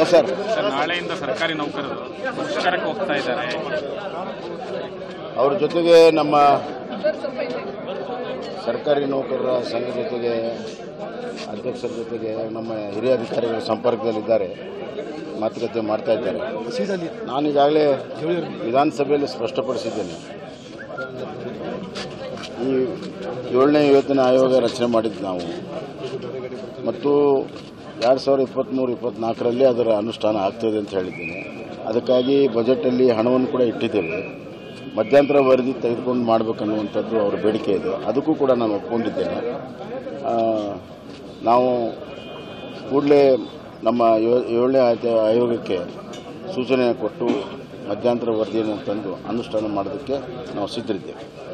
sir sir ನಾಳೆಯಿಂದ ಸರ್ಕಾರಿ ನೌಕರರು ಮುಷ್ಕರಕ್ಕೆ ಹೋಗ್ತಾ ಇದ್ದಾರೆ ಅವ್ರ ಜೊತೆಗೆ ನಮ್ಮ ಸರ್ಕಾರಿ ನೌಕರರ ಸಂಘ ಜೊತೆಗೆ ಅಧ್ಯಕ್ಷರ ಜೊತೆಗೆ ನಮ್ಮ ಹಿರಿಯ ಅಧಿಕಾರಿಗಳ ಸಂಪರ್ಕದಲ್ಲಿದ್ದಾರೆ ಮಾತುಕತೆ ಮಾಡ್ತಾ ಇದ್ದಾರೆ ನಾನು ಈಗಾಗಲೇ ವಿಧಾನಸಭೆಯಲ್ಲಿ ಸ್ಪಷ್ಟಪಡಿಸಿದ್ದೇನೆ ಈ ಏಳನೇ ವೇತನ ಆಯೋಗ ರಚನೆ ಮಾಡಿದ್ದು ನಾವು ಮತ್ತು ಎರಡು ಸಾವಿರದ ಇಪ್ಪತ್ತ್ಮೂರು ಇಪ್ಪತ್ತ್ನಾಲ್ಕರಲ್ಲಿ ಅದರ ಅನುಷ್ಠಾನ ಆಗ್ತದೆ ಅಂತ ಹೇಳಿದ್ದೇನೆ ಅದಕ್ಕಾಗಿ ಬಜೆಟಲ್ಲಿ ಹಣವನ್ನು ಕೂಡ ಇಟ್ಟಿದ್ದೇವೆ ಮಧ್ಯಂತರ ವರದಿ ತೆಗೆದುಕೊಂಡು ಮಾಡಬೇಕನ್ನುವಂಥದ್ದು ಅವರ ಬೇಡಿಕೆ ಇದೆ ಅದಕ್ಕೂ ಕೂಡ ನಾನು ಒಪ್ಕೊಂಡಿದ್ದೇನೆ ಆ, ನಾವು ಕೂಡಲೇ ನಮ್ಮ ಯೋ- ಏಳನೇ ಆಯ್ತ- ಆಯೋಗಕ್ಕೆ ಸೂಚನೆ ಕೊಟ್ಟು ಮಧ್ಯಂತರ ವರದಿಯನ್ನು ತಂದು ಅನುಷ್ಠಾನ ಮಾಡೋದಕ್ಕೆ ನಾವು ಸಿದ್ಧರಿದ್ದೇವೆ